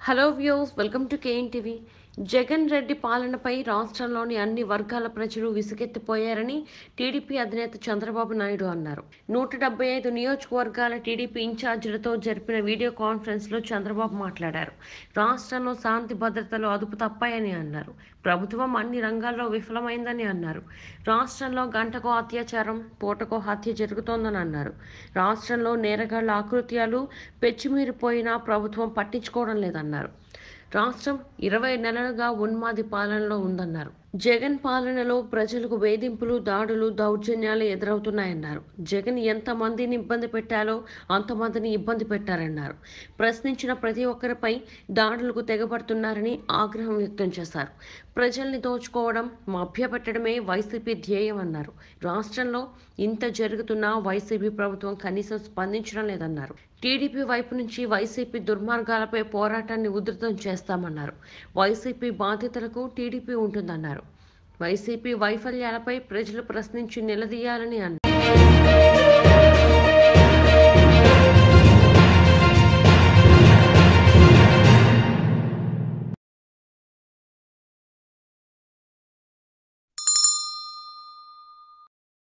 hello viewers welcome to KN TV Jagan Reddy పాలనపై రాష్ట్రంలోని అన్ని వర్గాల ప్రజలు విసుగెత్తిపోయారని టీడీపీ అధినేత చంద్రబాబు నాయుడు అన్నారు నూట డెబ్బై ఐదు నియోజకవర్గాల టీడీపీ ఇన్ఛార్జీలతో జరిపిన వీడియో కాన్ఫరెన్స్లో చంద్రబాబు మాట్లాడారు రాష్ట్రంలో శాంతి భద్రతలు అదుపు తప్పాయని అన్నారు ప్రభుత్వం అన్ని రంగాల్లో విఫలమైందని అన్నారు రాష్ట్రంలో గంటకో అత్యాచారం పూటకో హత్య జరుగుతోందని అన్నారు రాష్ట్రంలో నేరగాళ్ల ఆకృత్యాలు పెచ్చిమీరిపోయినా ప్రభుత్వం పట్టించుకోవడం లేదన్నారు రాష్ట్రం ఇరవై నెలలుగా ఉన్మాది పాలనలో ఉందన్నారు జగన్ పాలనలో ప్రజలకు వేధింపులు దాడులు దౌర్జన్యాలు ఎదురవుతున్నాయన్నారు జగన్ ఎంతమందిని ఇబ్బంది పెట్టాలో అంతమందిని ఇబ్బంది పెట్టారన్నారు ప్రశ్నించిన ప్రతి ఒక్కరిపై దాడులకు తెగబడుతున్నారని ఆగ్రహం వ్యక్తం చేశారు ప్రజల్ని దోచుకోవడం మభ్యపెట్టడమే వైసీపీ ధ్యేయం అన్నారు రాష్ట్రంలో ఇంత జరుగుతున్నా వైసీపీ ప్రభుత్వం కనీసం స్పందించడం లేదన్నారు టీడీపీ వైపు నుంచి వైసీపీ దుర్మార్గాలపై పోరాటాన్ని ఉధృతం చేస్తామన్నారు వైసీపీ బాధ్యతలకు టీడీపీ ఉంటుందన్నారు వైసీపీ వైఫల్యాలపై ప్రజలు ప్రశ్నించి నిలదీయాలని అన్నారు